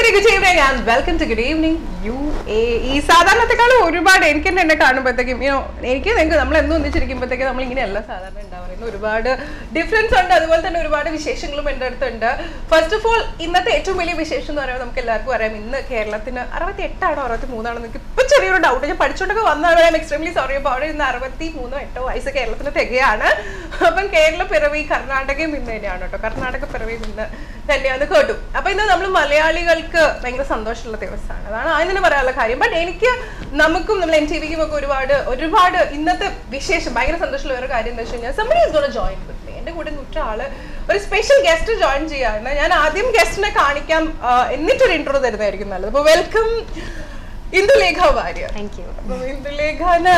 Very good evening and welcome to good evening U എ ഈ സാധാരണത്തെക്കാളും ഒരുപാട് എനിക്ക് തന്നെ എന്നെ കാണുമ്പോഴത്തേക്കും യോ എനിക്ക് നിങ്ങൾക്ക് നമ്മൾ എന്നും ഒന്നിച്ചിരിക്കുമ്പോഴത്തേക്കും നമ്മൾ ഇങ്ങനെയല്ല സാധാരണ ഉണ്ടാവുന്നത് ഒരുപാട് ഡിഫറൻസ് ഉണ്ട് അതുപോലെ തന്നെ ഒരുപാട് വിശേഷങ്ങളും എൻ്റെ അടുത്തുണ്ട് ഫസ്റ്റ് ഓഫ് ഓൾ ഇന്നത്തെ ഏറ്റവും വലിയ വിശേഷം എന്ന് പറയുമ്പോൾ നമുക്ക് എല്ലാവർക്കും അറിയാം ഇന്ന് കേരളത്തിന് അറുപത്തി എട്ടാണോ അറുപത്തി മൂന്നാണോ എനിക്ക് ഇപ്പം ചെറിയൊരു ഡൗട്ട് ഞാൻ പഠിച്ചുകൊണ്ടൊക്കെ വന്നാൽ ഐ എം എക്സ്ട്രീംലി സോറി അപ്പോൾ അവിടെ ഇന്ന് അറുപത്തി മൂന്നോ എട്ടോ വയസ്സ് കേരളത്തിന് തികയാണ് അപ്പം കേരള പിറവി കർണാടകയും ഇന്ന് തന്നെയാണ് കേട്ടോ കർണാടക പിറവി ഇന്ന് തന്നെയാണ് കേട്ടു അപ്പൊ ഇന്ന് നമ്മൾ മലയാളികൾക്ക് ഭയങ്കര സന്തോഷമുള്ള ദിവസമാണ് അതാണ് ആദ്യം തന്നെ പറയാനുള്ള കാര്യം ബട്ട് എനിക്ക് നമുക്കും നമ്മൾ എൻ ടി വിക്കും ഒക്കെ ഒരുപാട് ഒരുപാട് ഇന്നത്തെ വിശേഷം ഭയങ്കര സന്തോഷമുള്ള ഒരു കാര്യം എന്താ വെച്ച് കഴിഞ്ഞാൽ somebody is gonna join with me എന്റെ കൂടെ നൂറ്റ ആള് ഒരു സ്പെഷ്യൽ ഗസ്റ്റ് ജോയിൻ ചെയ്യാണ് ഞാൻ ആദ്യം ഗസ്റ്റിനെ കാണിക്കാം ആ, എന്നിട്ടൊരു ഇൻട്രോ തരുന്നതായിരിക്കും നല്ലത് അപ്പൊ welcome Indulekha Warrier thank you അപ്പൊ ഇന്ദുലേഖന്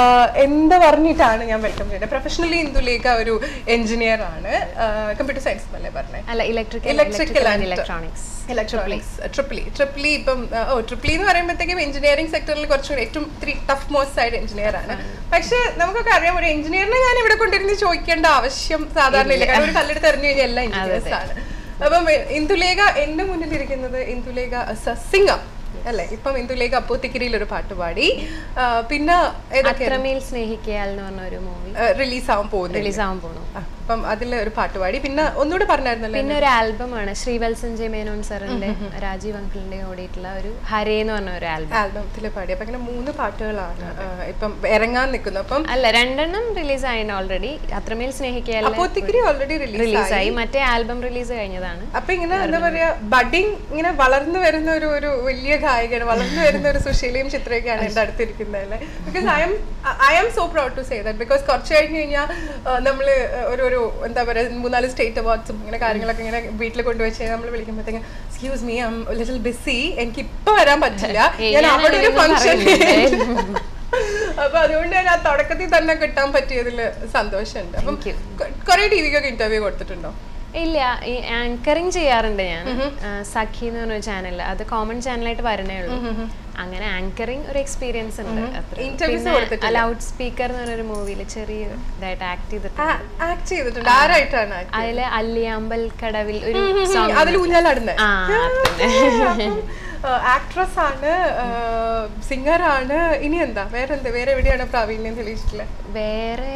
എന്ത് പറഞ്ഞിട്ടാണ് ഞാൻ വെൽക്കം ചെയ്യുന്നത് പ്രൊഫഷണലി ഇന്ദുലേഖ ഒരു എഞ്ചിനീയർ ആണ് കമ്പ്യൂട്ടർ സയൻസ് എന്നല്ലേ പറഞ്ഞത് അല്ല electrical Electrical and- electronics electronics triple E triple E ഇപ്പം ആ, ഓ ട്രിപ്പിളി എന്ന് പറയുമ്പോഴത്തേക്കും എഞ്ചിനീയറിംഗ് സെക്ടറിൽ കുറച്ചുകൂടി ഏറ്റവും ത്രീ ടഫ് മോസ്റ്റ് ആയിട്ട് എഞ്ചിനീയർ ആണ് പക്ഷെ നമുക്കൊക്കെ അറിയാം ഒരു എഞ്ചിനീയറിനെ ഞാൻ ഇവിടെ കൊണ്ടിരുന്ന് ചോദിക്കേണ്ട ആവശ്യം സാധാരണ ഇല്ല കാരണം ഒരു കല്ലെടുത്ത് എറിഞ്ഞു കഴിഞ്ഞാൽ എല്ലാ എഞ്ചിനീയേഴ്സ് ആണ് അപ്പം ഇന്ദുലേഖ എന്റെ മുന്നിൽ ഇരിക്കുന്നത് ഇന്ദുലേഖ സിംഗം അല്ലെ ഇപ്പം ഇന്ദുലേഖ അപ്പോത്തിക്കിരിയിൽ ഒരു പാട്ട് പാടി ആ, പിന്നെ ഏതൊക്കെ അത്രമേൽ സ്നേഹിക്കയാൽ എന്ന് പറഞ്ഞ ഒരു മൂവി റിലീസ് ആവാൻ പോകുന്നു റിലീസ് ആവാൻ പോണു അപ്പം അതിൽ ഒരു പാട്ട് പാടി പിന്നെ ഒന്നുകൂടെ പറഞ്ഞായിരുന്നല്ലോ പിന്നെ ഒരു ആൽബമാണ് ശ്രീവത്സൻ ജെ മേനോൻ സാറിന്റെ രാജീവ് അങ്കിളിന്റെ ഓടിയിട്ടുള്ള ഒരു ഹരേ എന്ന് പറഞ്ഞ ഒരു ആൽബം ആൽബത്തിൽ പാടി അപ്പൊ ഇങ്ങനെ മൂന്ന് പാട്ടുകളാണ് ആ, ഇപ്പം ഇറങ്ങാൻ നിൽക്കുന്നത് അപ്പം അല്ല രണ്ടെണ്ണം റിലീസ് ആയിട്ടുണ്ട് ഓൾറെഡി അത്രമേൽ സ്നേഹിക്കയാൽ അപ്പോത്തിക്കിരി ഓൾറെഡി റിലീസ് റിലീസ് ആയി മറ്റേ ആൽബം റിലീസ് കഴിഞ്ഞതാണ് അപ്പൊ ഇങ്ങനെ എന്താ പറയാ ബഡിങ് ഇങ്ങനെ വളർന്നു വരുന്ന ഒരു ഒരു വലിയ ഗായികയാണ് വളർന്നു വരുന്ന ഒരു സുശീലയും ചിത്രയൊക്കെയാണ് എന്റെ അടുത്തിരിക്കുന്നത് അല്ലേ because I'm I'm so proud to say that because കുറച്ച് കഴിഞ്ഞ് കഴിഞ്ഞാൽ നമ്മള് ഒരു ഒരു എന്താ പറയാ മൂന്നാല് സ്റ്റേറ്റ് അവാർഡ്സും ഇങ്ങനെ കാര്യങ്ങളൊക്കെ ഇങ്ങനെ വീട്ടിൽ കൊണ്ടുവച്ച് നമ്മൾ വിളിക്കുമ്പോഴത്തേക്കും excuse me I'm little busy എനിക്ക് ഇപ്പൊ വരാൻ പറ്റില്ല ഏയ്, ഞാൻ ഞാൻ അവിടെ ഒരു അങ്ങനെയൊന്നും ഫംഗ്ഷൻ അപ്പൊ അതുകൊണ്ട് ഞാൻ ആ തുടക്കത്തിൽ തന്നെ കിട്ടാൻ പറ്റിയതിൽ സന്തോഷമുണ്ട് അപ്പം കുറെ ടി വിക്കൊക്കെ ഇന്റർവ്യൂ കൊടുത്തിട്ടുണ്ടോ ഇല്ല ഈ ആങ്കറിങ് ചെയ്യാറുണ്ട് ഞാൻ ആ, സഖി എന്ന് പറഞ്ഞ ചാനൽ അത് കോമൺ ചാനലായിട്ട് വരണേ ഉള്ളൂ അങ്ങനെ ആങ്കറിങ് ഒരു എക്സ്പീരിയൻസ് ഉണ്ട് അത്ര. Interviews പിന്നെ കൊടുത്തിട്ടില്ല? ലൗഡ് സ്പീക്കർ എന്ന് പറഞ്ഞൊരു മൂവിയിൽ ചെറിയ ഇതായിട്ട് ആക്ട് ചെയ്തിട്ടുണ്ട് ആക്ട് ചെയ്തിട്ടുണ്ട് ആരായിട്ടാണ് act അതില് അല്ലിയാമ്പൽ കടവിൽ ഒരു സോങ് അതിൽ ഊഞ്ഞാലാടുന്നത് ആ അതന്നെ. ആക്ട്രസ് ആണ് സിംഗർ ആണ് ഇനി എന്താ വേറെ എന്താ വേറെ എവിടെയാണ് പ്രാവീണ്യം തെളിയിച്ചിട്ടുള്ളത് വേറെ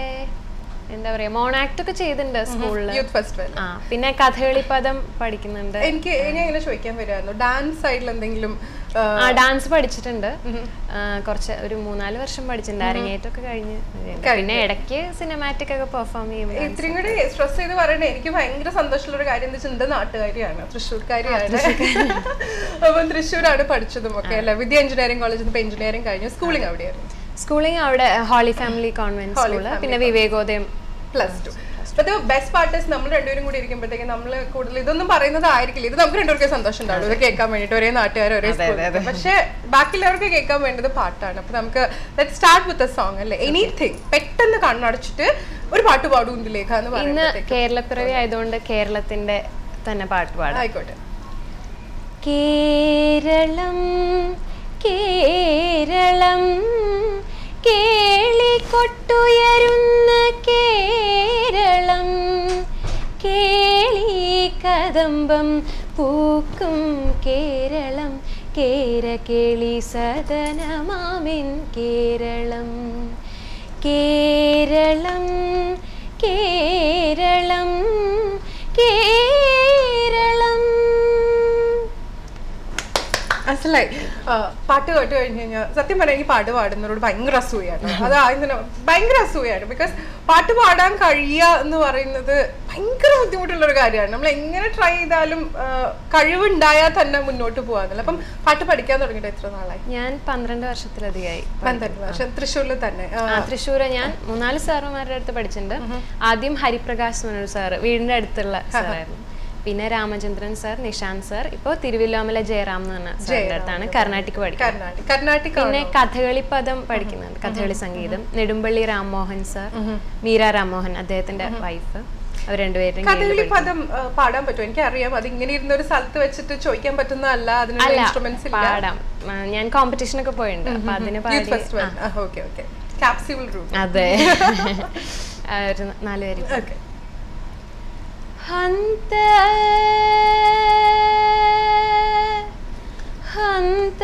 എന്താ പറയാ മോണാക്ട് ഒക്കെ ചെയ്തിട്ടുണ്ട് സ്കൂളില് യൂത്ത് ഫെസ്റ്റിവൽ ആ പിന്നെ കഥകളി പദം പഠിക്കുന്നുണ്ട് എനിക്ക് ഇനി അങ്ങനെ ചോദിക്കാൻ വരുമായിരുന്നു ഡാൻസ് സൈഡിൽ എന്തെങ്കിലും ആ, ആ ഡാൻസ് പഠിച്ചിട്ടുണ്ട് ആ, കുറച്ച് ഒരു മൂന്നാല് വർഷം പഠിച്ചിട്ടുണ്ട് അരങ്ങേറ്റമൊക്കെ കഴിഞ്ഞ് പിന്നെ ഇടയ്ക്ക് സിനിമാറ്റിക് ഒക്കെ പെർഫോം ചെയ്യുമ്പോൾ ഇത്രയും കൂടി സ്ട്രെസ് ചെയ്ത് പറയണേ എനിക്ക് ഭയങ്കര സന്തോഷമുള്ള ഒരു കാര്യം എന്താ വെച്ചാൽ എന്റെ നാട്ടുകാരിയാണ് തൃശ്ശൂർക്കാരിയാണ് അപ്പം തൃശ്ശൂരാണ് പഠിച്ചതും ഒക്കെ അല്ലെ വിദ്യ എഞ്ചിനീയറിംഗ് കോളേജിൽ ഇപ്പൊ എഞ്ചിനീയറിംഗ് കഴിഞ്ഞു സ്കൂളിംഗ് അവിടെയായിരുന്നു സ്കൂളിങ് അവിടെ ഹോളി ഫാമിലി കോൺവെന്റ് സ്കൂള് പിന്നെ വിവേകോദയം പ്ലസ് ടു അത് ബെസ്റ്റ് പാർട്ടേഴ്സ് നമ്മൾ രണ്ടുപേരും കൂടി ഇരിക്കുമ്പോഴത്തേക്കും നമ്മൾ കൂടുതൽ ഇതൊന്നും പറയുന്നത് ആയിരിക്കില്ല ഇത് നമുക്ക് രണ്ടുപേർക്കും സന്തോഷം ഉണ്ടാവുള്ളൂ ഇത് കേൾക്കാൻ വേണ്ടിയിട്ട് ഒരേ നാട്ടുകാർ ഒരേ സ്കൂൾ പക്ഷേ ബാക്കിയുള്ളവർക്ക് കേൾക്കാൻ വേണ്ടത് പാട്ടാണ് അപ്പൊ നമുക്ക് സ്റ്റാർട്ട് വിത്ത് എ സോങ് അല്ലേ എനിത്തിങ് പെട്ടെന്ന് കണ്ണടച്ചിട്ട് ഒരു പാട്ട് പാടും ലേഖ എന്ന് ഇന്ന് പറയുന്നത് കേരളപ്പിറവി ആയതുകൊണ്ട് കേരളത്തിന്റെ തന്നെ പാട്ട് പാടാം ആയിക്കോട്ടെ കേരളം കേരളം കേളിക്കൊട്ടുയരുന്ന കേരളം കേളി കദംബം പൂക്കും കേരളം കേരകേളി സദനമാമിൻ കേരളം കേരളം കേരളം കേരളം മനസ്സിലായി ആ, പാട്ട് കേട്ട് കഴിഞ്ഞ് കഴിഞ്ഞാൽ സത്യം പറഞ്ഞാൽ എനിക്ക് പാട്ട് പാടുന്നവരോട് ഭയങ്കര അസൂയാണ് അത് ആദ്യം തന്നെ ഭയങ്കര അസൂയാണ് ബിക്കോസ് പാട്ട് പാടാൻ കഴിയുക എന്ന് പറയുന്നത് ഭയങ്കര ബുദ്ധിമുട്ടുള്ള ഒരു കാര്യമാണ് നമ്മൾ എങ്ങനെ ട്രൈ ചെയ്താലും ആ, കഴിവുണ്ടായാൽ തന്നെ മുന്നോട്ട് പോകാന്നില്ല അപ്പം പാട്ട് പഠിക്കാൻ തുടങ്ങിയിട്ട് എത്ര നാളായി ഞാൻ പന്ത്രണ്ട് വർഷത്തിലധികമായി പന്ത്രണ്ട് വർഷം തൃശ്ശൂരിൽ തന്നെ ആ, ആ, തൃശ്ശൂര് ഞാൻ മൂന്നാല് സാറുമാരുടെ അടുത്ത് പഠിച്ചിട്ടുണ്ട് ആദ്യം ഹരിപ്രകാശ് എന്ന് പറഞ്ഞൊരു സാറ് വീടിന്റെ അടുത്തുള്ള സാറായിരുന്നു പിന്നെ രാമചന്ദ്രൻ സാർ നിഷാന്ത് സാർ ഇപ്പോൾ തിരുവല്ലോമല ജയറാം എന്ന് പറഞ്ഞ സാറിന്റെ അടുത്താണ് കർണാട്ടിക് പഠിക്കുന്നത് കർണാടക കർണാട്ടിക് പിന്നെ കഥകളി പദം പഠിക്കുന്നുണ്ട് കഥകളി സംഗീതം നെടുമ്പള്ളി രാംമോഹൻ സാർ മീര രാംമോഹൻ അദ്ദേഹത്തിന്റെ വൈഫ് അവർ രണ്ടുപേരും കഥകളി പദം ആ, പാടാൻ പറ്റുമോ എനിക്ക് അറിയാം അത് ഇങ്ങനെ ഇരുന്ന ഒരു സ്ഥലത്ത് വെച്ചിട്ട് ചോദിക്കാൻ പറ്റുന്നതല്ല അതിനുള്ള അല്ല ഇൻസ്ട്രുമെന്റ്സ് ഇല്ല പാടാം ആ, ഞാൻ കോമ്പറ്റീഷനൊക്കെ പോയിട്ടുണ്ട് അപ്പൊ അതിന് യൂത്ത് പാടി festival okay okay capsule route അതെ ആ, ഒരു നാല് പേര് ഓക്കെ ഹന്ത ഹന്ത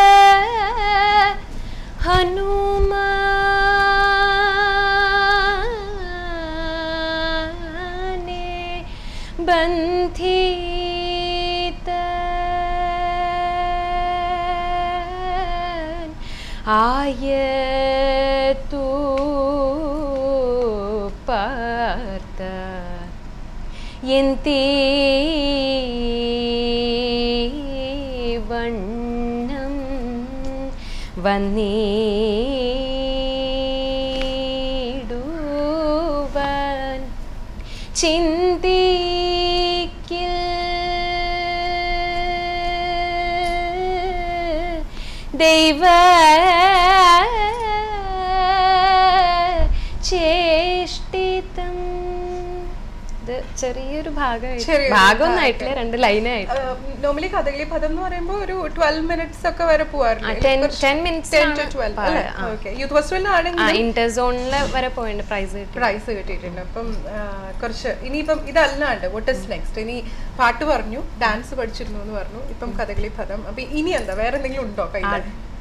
ഹനുമാനെ ബന്ധിത ആയതു പാർത്ത എന്തി വണ്ണം വന്നിടുവൻ ചിന്തിക്കിൽ ദൈവ ചേഷ്ടിതം ഇത് ചെറിയൊരു ഭാഗമായിട്ട് ചെറിയൊരു ഭാഗമൊന്നായിട്ടില്ല രണ്ട് ലൈനായിട്ട് നോർമലി കഥകളി പദം എന്ന് പറയുമ്പോൾ ഒരു ട്വൽവ് മിനിറ്റ്സ് ഒക്കെ വരെ പോവാറില്ല ten ten minutes ten to twelve അല്ലേ ഓക്കെ യൂത്ത് ഫെസ്റ്റിവലിനാണെങ്കിൽ ഇന്റർ സോണിൽ വരെ പോയിട്ടുണ്ട് പ്രൈസ് കിട്ടി പ്രൈസ് കിട്ടിയിട്ടുണ്ട് അപ്പം ആ, കുറച്ച് ഇനിയിപ്പം ഇതല്ലാണ്ട് വോട്ട് ഇസ് നെക്സ്റ്റ് ഇനി പാട്ട് പറഞ്ഞു ഡാൻസ് പഠിച്ചിരുന്നു എന്ന് പറഞ്ഞു ഇപ്പം കഥകളി പദം അപ്പൊ ഇനി എന്താ വേറെ എന്തെങ്കിലും ഉണ്ടോ കയ്യിൽ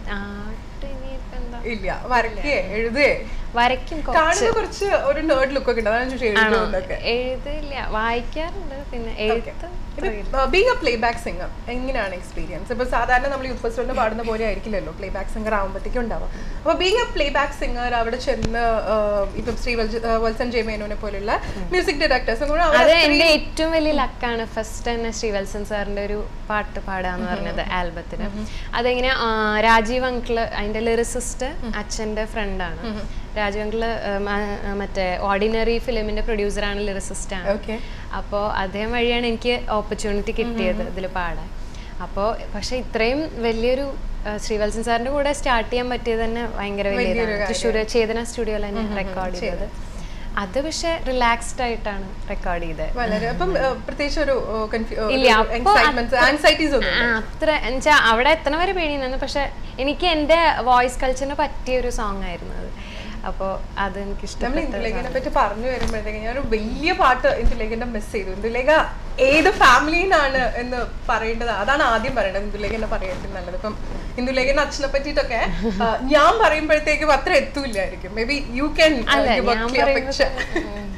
ആട്ട് ഇനിയിപ്പോ എന്താ ഇല്ല വരയ്ക്കേ എഴുതേ വരയ്ക്കും കൊ- കാണുന്ന കുറച്ച് ഒരു നേർഡ് ലുക്ക് ഒക്കെ ഉണ്ട് അതാണ് ചോദിച്ചത് എഴുതുന്നതൊക്കെ എഴുതില്ല വായിക്കാറുണ്ട് പിന്നെ എഴുത്ത് being a playback singer എങ്ങനെയാണ് എക്സ്പീരിയൻസ് ഇപ്പൊ സാധാരണ നമ്മൾ യൂത്ത് ഫെസ്റ്റിവലിന് പാടുന്ന പോലെ ആയിരിക്കില്ലല്ലോ പ്ലേ ബാക്ക് സിംഗർ ആകുമ്പോഴത്തേക്കും ഉണ്ടാവുക അപ്പൊ being a playback singer അവിടെ ചെന്ന് ആഹ്, ഇപ്പം ശ്രീ വത്സ- ആഹ് വത്സൻ ജെ മേനോനെ പോലുള്ള മ്യൂസിക് ഡയറക്ടേഴ്സും കൂടെ അത് അവിടെ എന്റെ ഏറ്റവും വലിയ ലക്കാണ് ഫസ്റ്റ് തന്നെ ശ്രീവത്സൻ സാറിന്റെ ഒരു പാട്ട് പാടാന്ന് പറഞ്ഞത് ആൽബത്തിന് അതെങ്ങനെ ആ, രാജീവ് അങ്കിള് അതിന്റെ ലിറിസിസ്റ്റ് അച്ഛന്റെ ഫ്രണ്ടാണ് രാജീവ് അങ്കിള് മറ്റേ ഓർഡിനറി ഫിലിമിന്റെ പ്രൊഡ്യൂസറാണ് ലിറിസിസ്റ്റ് ആണ് ഓക്കെ അപ്പോൾ അദ്ദേഹം വഴിയാണ് എനിക്ക് ഓപ്പർച്യൂണിറ്റി കിട്ടിയത് ഇതിൽ പാടാൻ അപ്പോൾ പക്ഷെ ഇത്രയും വലിയൊരു ആ, ശ്രീവത്സൻ സാറിന്റെ കൂടെ സ്റ്റാർട്ട് ചെയ്യാൻ പറ്റിയത് തന്നെ ഭയങ്കര വലിയതാണ് തൃശ്ശൂർ ചേതന സ്റ്റുഡിയോയിൽ തന്നെ റെക്കോർഡ് ചെയ്തത് അത് പക്ഷെ റിലാക്സ്ഡ് ആയിട്ടാണ് റെക്കോർഡ് ചെയ്തത് വളരെ അപ്പം ആഹ്, പ്രത്യേകിച്ച് ഒരു ഇല്ല, അപ്പൊ ആൻസൈറ്റീസ് ഒന്നും ആ, അത്ര എന്നുവെച്ചാ അവിടെ എത്തണ വരെ പേടിയുണ്ടായിരുന്നു പക്ഷെ എനിക്ക് എൻ്റെ വോയിസ് കൾച്ചറിന് പറ്റിയ ഒരു സോങ് ആയിരുന്നു അത് അപ്പോൾ അത് എനിക്ക് നമ്മൾ ഇഷ്ടപ്പെട്ടു ഇന്ദുലേഖനെ പറ്റി പറഞ്ഞു വരുമ്പോഴത്തേക്ക് ഞാനൊരു വലിയ പാട്ട് ഇന്ദുലേഖന്റെ മിസ് ചെയ്തു ഇന്ദുലേഖ ഏത് ഫാമിലിന്നാണ് എന്ന് പറയേണ്ടത് അതാണ് ആദ്യം പറയേണ്ടത് ഇന്ദുലേഖനെ പറയേണ്ടത് നല്ലത് ഇപ്പം ഇന്ദുലേഖന്റെ അച്ഛനെ പറ്റിയിട്ടൊക്കെ ആ, ഞാൻ പറയുമ്പോഴത്തേക്കും അത്ര എത്തൂല്ലായിരിക്കും മേ ബി യു ക്യാൻ അല്ല ഞാൻ പറയുന്നത് ഉം.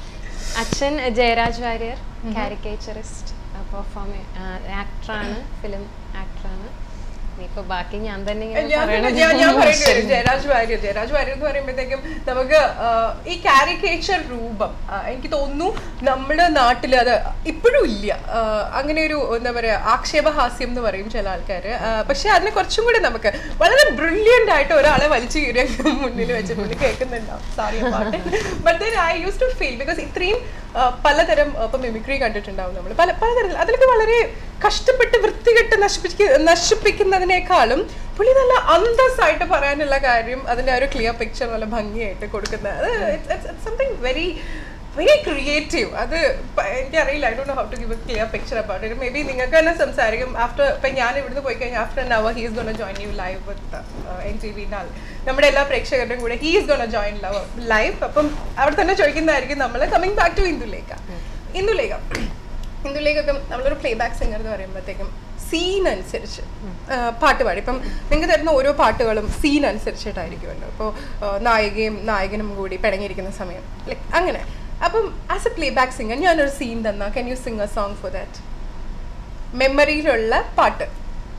അച്ഛൻ ജയരാജ് വാര്യർ കാരിക്കേച്ചറിസ്റ്റ് പെർഫോമ ആക്ടറാണ് ഫിലിം ആക്ടറാണ് ഇനിയിപ്പോ ബാക്കി ഞാൻ തന്നെ ഇങ്ങനെ ഞാൻ പറയണത് ഞാൻ ഞാൻ പറയേണ്ടി വരും ജയരാജ് വാര്യർ ജയരാജ് വാര്യർ എന്ന് പറയുമ്പോഴത്തേക്കും നമുക്ക് ആ, ഈ കാരിക്കേച്ചർ രൂപം ആ, എനിക്ക് തോന്നുന്നു നമ്മുടെ നാട്ടിൽ അത് ഇപ്പോഴും ഇല്ല ആ, അങ്ങനെ ഒരു എന്താ പറയാ ആക്ഷേപഹാസ്യം എന്ന് പറയും ചില ആൾക്കാർ പക്ഷെ അതിനെ കുറച്ചും കൂടി നമുക്ക് വളരെ ബ്രില്യൻ്റ് ആയിട്ട് ഒരാളെ വലിച്ചു കീറിയ മുന്നിൽ വെച്ചിട്ടുണ്ട് കേൾക്കുന്നുണ്ടാവും സാറി പാട്ട് but then I use to feel because ഇത്രയും ആ, പലതരം ഇപ്പം മിമിക്രി കണ്ടിട്ടുണ്ടാവും നമ്മൾ പല പലതരത്തിൽ അതിലൊക്കെ വളരെ കഷ്ടപ്പെട്ട് വൃത്തികെട്ട് നശിപ്പിക്ക നശിപ്പിക്കുന്നതിനേക്കാളും പുള്ളി നല്ല അന്തസ്സായിട്ട് പറയാനുള്ള കാര്യം അതിന്റെ ആ ഒരു ക്ലിയർ പിക്ചർ നല്ല ഭംഗിയായിട്ട് കൊടുക്കുന്നത് അത് സംതിങ് വെരി വെരി ക്രിയേറ്റീവ് അത് പ- എനിക്കറിയില്ല ഐ ഡോ know how to give a clear picture about it maybe നിങ്ങൾക്ക് തന്നെ സംസാരിക്കും ആഫ്റ്റർ ഇപ്പം ഞാൻ ഇവിടുന്ന് പോയി കഴിഞ്ഞാൽ after an hour he's gonna join you live with N T V നമ്മുടെ എല്ലാ പ്രേക്ഷകരുടെയും കൂടെ he's gonna join love live അപ്പം അവിടെ തന്നെ ചോദിക്കുന്നതായിരിക്കും നമ്മൾ coming back to Indulekha Indulekha ഇന്ദുലേഖൊക്കെ നമ്മളൊരു പ്ലേ ബാക്ക് സിംഗർ എന്ന് പറയുമ്പോഴത്തേക്കും സീൻ അനുസരിച്ച് ആ, പാട്ട് പാടി ഇപ്പം നിങ്ങൾക്ക് തരുന്ന ഓരോ പാട്ടുകളും സീൻ അനുസരിച്ചിട്ടായിരിക്കുമല്ലോ ഇപ്പോൾ നായികയും നായകനും കൂടി പിണങ്ങിയിരിക്കുന്ന സമയം ലൈക്ക് അങ്ങനെ അപ്പം as a playback singer ഞാനൊരു സീൻ തന്നാൽ can you sing a song for that മെമ്മറിയിലുള്ള പാട്ട്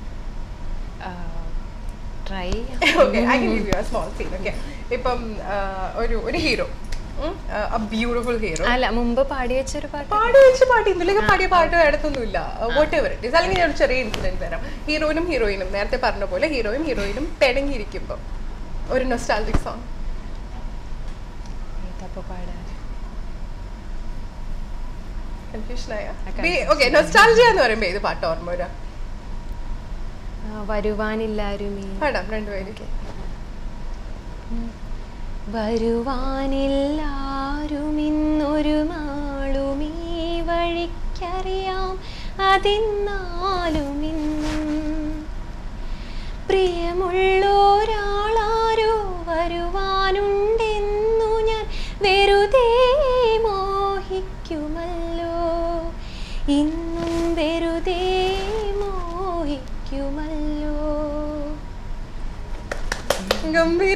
try okay I can give you a small scene okay ഇപ്പം ആ, ഒരു ഒരു ഹീറോ ബ്യൂട്ടിഫുൾ ഹീറോ അല്ല മുമ്പ് പാടി വെച്ചൊരു പാട്ട് പാടി വെച്ച് പാടി ഇന്ദുലേക്ക് പാടിയ പാട്ട് അടുത്തൊന്നുമില്ല വോട്ട് എവർ ഇറ്റ് ഇസ് അല്ലെങ്കിൽ ഞാൻ ഒരു ചെറിയ ഇൻസിഡന്റ് തരാം ഹീറോയിനും ഹീറോയിനും നേരത്തെ പറഞ്ഞ പോലെ ഹീറോയും ഹീറോയിനും പിണങ്ങിയിരിക്കുമ്പോൾ ഒരു നൊസ്റ്റാൾജിക് സോങ് ഏതപ്പോ പാടാ കൺഫ്യൂഷനായ ആ, ഓക്കെ നൊസ്റ്റാൾജിയ എന്ന് പറയുമ്പോൾ ഏത് പാട്ട് ഓർമ്മ വരാം ആ, വരുവാനില്ലാരുമേ പാടാം രണ്ടുപേരും വരുവാനില്ലാരുമിന്നൊരു നാളും ഈ വഴിക്കറിയാം അതിന്നാലും ഇന്നും പ്രിയമുള്ളൊരാളാരോ വരുവാനുണ്ടെന്നു ഞാൻ വെറുതെ മോഹിക്കുമല്ലോ ഇന്നും വെറുതെ മോഹിക്കുമല്ലോ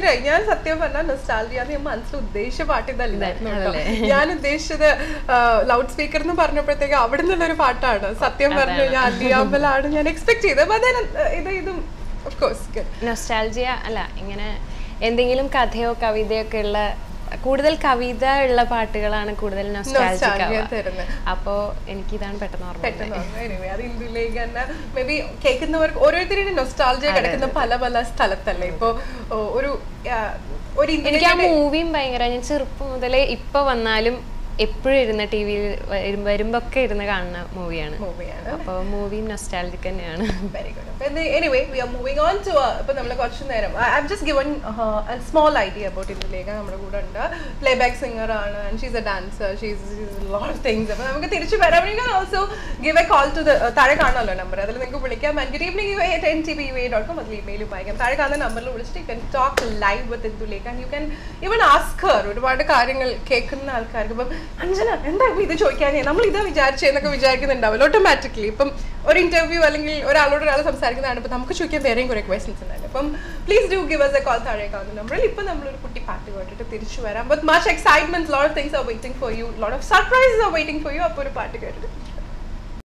ഭയങ്കര ഞാൻ സത്യം പറഞ്ഞാൽ നൊസ്റ്റാൾജിയ ഞാൻ മനസ്സിൽ ഉദ്ദേശിച്ച പാട്ട് ഇതല്ലായിരുന്നു കേട്ടോ. അതല്ലേ? ഞാൻ ഉദ്ദേശിച്ചത് ലൗഡ് സ്പീക്കർ എന്ന് പറഞ്ഞപ്പോഴത്തേക്ക് അവിടെ നിന്നുള്ള ഒരു പാട്ടാണ് സത്യം പറഞ്ഞു ഞാൻ അല്ലിയാമ്പലാണ് ഞാൻ എക്സ്പെക്ട് ചെയ്തത് അപ്പൊ അതെ ഇത് ഇതും ഓഫ് കോഴ്സ് നൊസ്റ്റാൾജിയ അല്ല ഇങ്ങനെ എന്തെങ്കിലും കഥയോ കവിതയോ ഒക്കെ ഉള്ള കൂടുതൽ കവിത ഉള്ള പാട്ടുകളാണ് കൂടുതൽ നൊസ്റ്റാൾജിക് Nostalgia തരുന്നത്. അപ്പോ എനിക്ക് ഇതാണ് പെട്ടെന്ന് ഓർമ്മ വന്നത്. പെട്ടെന്ന് anyway, അത് ഇന്ത്യയിലേക്ക് തന്നെ മേ ബി കേൾക്കുന്നവർക്ക് ഓരോരുത്തരുടെ നൊസ്റ്റാൾജിയ കിടക്കുന്ന പല പല സ്ഥലത്തല്ലേ ഇപ്പൊ ഓ, ഒരു ആ, ഒരു എനിക്ക് ആ ഇന്ത്യയിലെ മൂവിയും ഭയങ്കര ഞാൻ ചെറുപ്പം മുതലേ ഇപ്പൊ വന്നാലും എപ്പോഴും ഇരുന്ന ടി വിയിൽ വരുമ്പോ ഒക്കെ ഇരുന്ന് കാണുന്ന മൂവിയാണ് മൂവിയാണ് അപ്പോൾ മൂവിയും നൊസ്റ്റാൾജിക് തന്നെയാണ് വെരി ഗുഡ് അപ്പൊ anyway we are moving on to ഇപ്പൊ നമ്മൾ കുറച്ച് നേരം I have just given small idea about Indulekha നമ്മുടെ കൂടെ ഉണ്ട് പ്ലേ ബാക്ക് സിംഗർ ആണ് and she's a dancer she's lot of things അപ്പൊ നമുക്ക് തിരിച്ചു വരാം also give a call to the താഴെ കാണാമല്ലോ നമ്പർ അതിൽ നിങ്ങൾക്ക് വിളിക്കാം and good evening U A ten T B U A dot com അതിൽ ഇമെയിലും വായിക്കാം താഴെ കാണുന്ന നമ്പറിൽ വിളിച്ചിട്ട് you can talk live with Indulekha and you can even ask her ഒരുപാട് കാര്യങ്ങൾ കേൾക്കുന്ന ആൾക്കാർക്ക് ഇപ്പം അഞ്ജന എന്താ ഇപ്പൊ ഇത് ചോദിക്കാനേ നമ്മൾ ഇതാ വിചാരിച്ചെന്നൊക്കെ വിചാരിക്കുന്നുണ്ടാവില്ല ഓട്ടോമാറ്റിക്കലി ഇപ്പം ഒരു ഇന്റർവ്യൂ അല്ലെങ്കിൽ ഒരാളോട് ഒരാൾ സംസാരിക്കുന്നതാണ് ഇപ്പം നമുക്ക് ചോദിക്കാൻ വേറെയും കുറെ ക്വസ്റ്റൻസ് ഉണ്ടായിരുന്നു അപ്പം please do give us a call താഴെ കാണുന്ന നമ്പറിൽ ഇപ്പം നമ്മളൊരു കുട്ടി പാട്ട് കേട്ടിട്ട് തിരിച്ചു വരാം but much excitement lot of things are waiting for you lot of surprises are waiting for you അപ്പോൾ ഒരു പാട്ട് കേട്ടിട്ട്